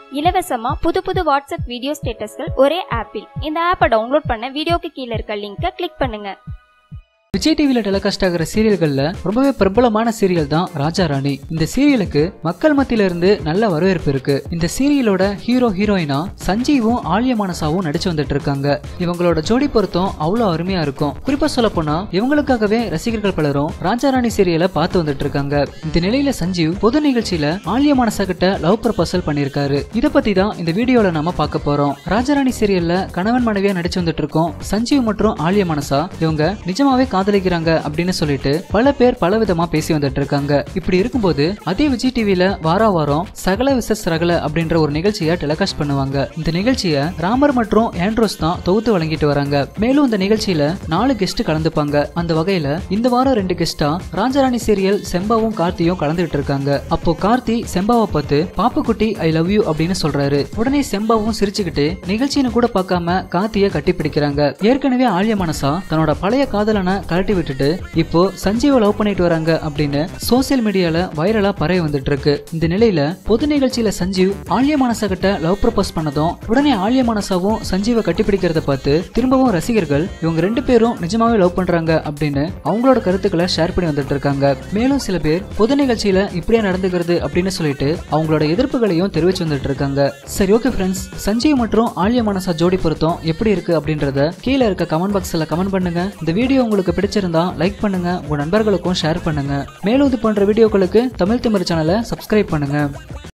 இலவசமா புது புது வாட்ஸ்அப் வீடியோ ஸ்டேட்டஸ்கள் ஒரே ஆப்பில் இந்த ஆப்பை டவுன்லோட் பண்ண வீடியோக்கு கீழே இருக்க லிங்கை கிளிக் பண்ணுங்க விஜய் டிவியில் டெலிகாஸ்ட் ஆகிற சீரியல்களில் ரொம்பவே பிரபலமான சீரியல் தான் ராஜா ராணி இந்த சீரியலுக்கு மக்கள் மத்தியில இருந்து நல்ல வரவேற்பு இருக்கு இந்த சீரியலோட ஹீரோ ஹீரோயினா சஞ்சீவும் ஆலிய மானசாவும் நடிச்சு வந்துட்டு இருக்காங்க இவங்களோட ஜோடி பொருத்தம் அவ்வளோ அருமையா இருக்கும் குறிப்பா சொல்ல போனா இவங்களுக்காகவே ரசிகர்கள் பலரும் ராஜா ராணி சீரியலை பார்த்து வந்துட்டு இருக்காங்க இந்த நிலையில சஞ்சீவ் பொது நிகழ்ச்சியில ஆலிய மானசா கிட்ட லவ் ப்ரப்போசல் பண்ணியிருக்காரு இதை பத்தி தான் இந்த வீடியோல நாம பார்க்க போறோம் ராஜாராணி சீரியல்ல கணவன் மனைவியா நடிச்சு வந்துட்டு இருக்கோம் சஞ்சீவ் மற்றும் ஆலிய மனசா இவங்க நிஜமாவே காதலிக்கிறாங்க அப்படின்னு சொல்லிட்டு பல பேர் பல விதமா பேசி வந்துட்டு இருக்காங்க இப்படி இருக்கும்போது அதே விஜய் டிவில வாரா வாரம் சகல விசஸ் ரகல அப்படின்ற ஒரு நிகழ்ச்சியை டெலிகாஸ்ட் பண்ணுவாங்க இந்த நிகழ்ச்சியை ராமர் மற்றும் ஆண்ட்ரோஸ் தான் தொகுத்து வழங்கிட்டு வராங்க மேலும் இந்த நிகழ்ச்சியில நாலு கெஸ்ட் கலந்துப்பாங்க அந்த வகையில இந்த வாரம் ரெண்டு கெஸ்டா ராஜாராணி சீரியல் செம்பாவும் கார்த்தியும் கலந்துட்டு இருக்காங்க அப்போ கார்த்தி செம்பாவை பார்த்து பாப்புக்குட்டி ஐ லவ் யூ அப்படின்னு சொல்றாரு உடனே செம்பாவும் சிரிச்சுக்கிட்டு நிகழ்ச்சின்னு கூட பார்க்காம கார்த்திய கட்டி பிடிக்கிறாங்க ஏற்கனவே ஆலிய மனசா தன்னோட பழைய காதலனை கழட்டி விட்டுட்டு இப்போ சஞ்சீவ லவ் பண்ணிட்டு வராங்க அப்படின்னு சோசியல் மீடியால வைரலா பரவி வந்துட்டு இருக்கு இந்த நிலையில பொது நிகழ்ச்சியில சஞ்சீவ் ஆலிய மனசா கிட்ட லவ் ப்ரப்போஸ் பண்ணதும் உடனே ஆலிய மனசாவும் சஞ்சீவை கட்டி பிடிக்கிறத பார்த்து திரும்பவும் ரசிகர்கள் இவங்க ரெண்டு பேரும் நிஜமாவே லவ் பண்றாங்க அப்படின்னு அவங்களோட கருத்துக்களை ஷேர் பண்ணி வந்துட்டு இருக்காங்க மேலும் சில பேர் பொது நிகழ்ச்சியில இப்படியே நடந்துக்கிறது அப்படின்னு சொல்லிட்டு அவங்களோட எதிர்ப்புகளையும் தெரிவிச்சு வந்துட்டு இருக்காங்க சரி ஓகே ஃப்ரெண்ட்ஸ் சஞ்சீவ் மற்றும் ஆலிய மனசா ஜோடி பொருத்தம் எப்படி இருக்கு அப்படின்றத கீழே இருக்க கமெண்ட் பாக்ஸ்ல கமெண்ட் பண்ணுங்க இந்த வீடியோ உங்களுக்கு பிடிச்சிருந்தா லைக் பண்ணுங்க உங்க நண்பர்களுக்கும் ஷேர் பண்ணுங்க மேலும் இது போன்ற வீடியோக்களுக்கு தமிழ் திமிர் சேனலை சப்ஸ்கிரைப் பண்ணுங்க